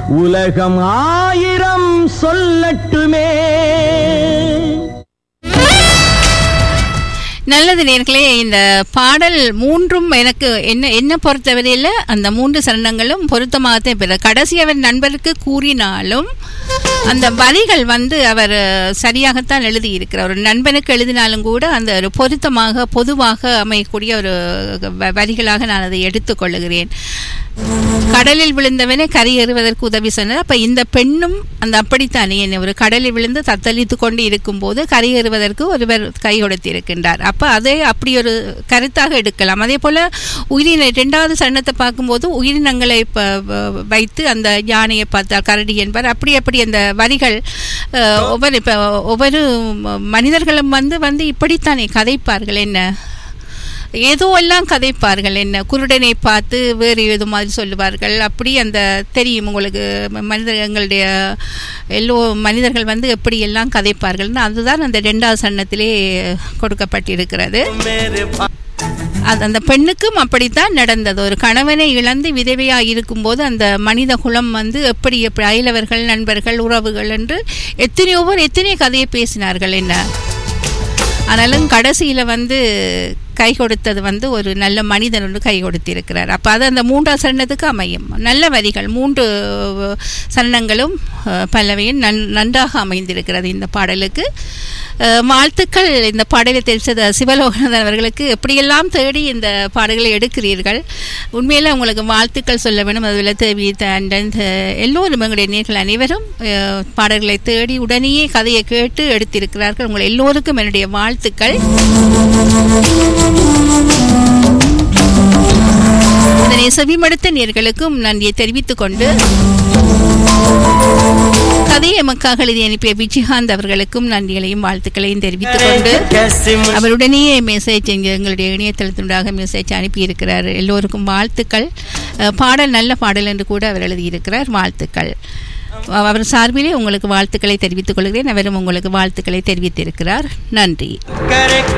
உலகம் ஆயிரம் சொல்லட்டுமே நல்லது நேர்களே இந்த பாடல் மூன்றும் எனக்கு என்ன என்ன பொறுத்தவரையில் அந்த மூன்று சரணங்களும் பொருத்தமாகத்தான் பெற கடைசி அவர் நண்பருக்கு கூறினாலும் அந்த வரிகள் வந்து அவர் சரியாகத்தான் எழுதியிருக்கிறார் ஒரு நண்பனுக்கு எழுதினாலும் கூட அந்த ஒரு பொருத்தமாக பொதுவாக அமையக்கூடிய ஒரு வ- வரிகளாக நான் அதை எடுத்துக்கொள்ளுகிறேன் கடலில் விழுந்தவனே கரையேறுவதற்கு உதவி சொன்னார் அப்ப இந்த பெண்ணும் அந்த அப்படித்தானே என்ன ஒரு கடலில் விழுந்து தத்தளித்து கொண்டு இருக்கும்போது கரையேறுவதற்கு ஒருவர் கை கொடுத்திருக்கின்றார் அப்ப அதே அப்படி ஒரு கருத்தாக எடுக்கலாம் அதே போல உயிரின இரண்டாவது சரணத்தை பார்க்கும்போது உயிரினங்களை ப- வ- வைத்து அந்த யானையை பார்த்தால் கரடி என்பார் அப்படி அப்படி அந்த வரிகள் அஹ், ஒவ்வொரு இப்ப ஒவ்வொரு ம- மனிதர்களும் வந்து வந்து இப்படித்தானே கதைப்பார்கள் என்ன ஏதோ எல்லாம் கதைப்பார்கள் என்ன குருடனை பார்த்து வேறு ஏதோ மாதிரி சொல்லுவார்கள் அப்படி அந்த தெரியும் உங்களுக்கு ம- மனிதர்களுடைய எல்லோ மனிதர்கள் வந்து எப்படி எல்லாம் கதைப்பார்கள்னு அதுதான் அந்த ரெண்டாவது சன்னத்திலே கொடுக்கப்பட்டிருக்கிறது அது அந்த பெண்ணுக்கும் அப்படித்தான் நடந்தது ஒரு கணவனை இழந்து விதவையாக இருக்கும்போது அந்த மனித குலம் வந்து எப்படி எப்படி அயலவர்கள் நண்பர்கள் உறவுகள் என்று எத்தனையோ பேர் எத்தனை கதையை பேசினார்கள் என்ன ஆனாலும் கடைசியில் வந்து கை கொடுத்தது வந்து ஒரு நல்ல மனிதன் ஒன்று கை கொடுத்திருக்கிறார் அப்போ அது அந்த மூன்றாம் சரணத்துக்கு அமையும் நல்ல வரிகள் மூன்று சரணங்களும் அஹ், பல்லவியும் நன் நன்றாக அமைந்திருக்கிறது இந்த பாடலுக்கு அஹ், வாழ்த்துக்கள் இந்த பாடலை தெரிவித்த சிவலோகநாதன் அவர்களுக்கு எப்படியெல்லாம் தேடி இந்த பாடல்களை எடுக்கிறீர்கள் உண்மையில் உங்களுக்கு வாழ்த்துக்கள் சொல்ல வேண்டும் அதில் தேவி தண்டன் எல்லோரும் எங்களுடைய நேர்கள் அனைவரும் அஹ், பாடல்களை தேடி உடனேயே கதையை கேட்டு எடுத்திருக்கிறார்கள் உங்கள் எல்லோருக்கும் என்னுடைய வாழ்த்துக்கள் இதனை செவிமடுத்த நேர்களுக்கும் நன்றியை தெரிவித்துக் கொண்டு கதையை எமக்காக எழுதி அனுப்பிய விஜயகாந்த் அவர்களுக்கும் நன்றிகளையும் வாழ்த்துக்களையும் தெரிவித்துக் கொண்டு அவருடனேயே மெசேஜ் எங்க- எங்களுடைய இணையதளத்தினூடாக மெசேஜ் அனுப்பியிருக்கிறார் எல்லோருக்கும் வாழ்த்துக்கள் அஹ், பாடல் நல்ல பாடல் என்று கூட அவர் எழுதியிருக்கிறார் வாழ்த்துக்கள் அவ- அவர் சார்பிலே உங்களுக்கு வாழ்த்துக்களை தெரிவித்துக் கொள்கிறேன் அவரும் உங்களுக்கு வாழ்த்துக்களை தெரிவித்திருக்கிறார் நன்றி correct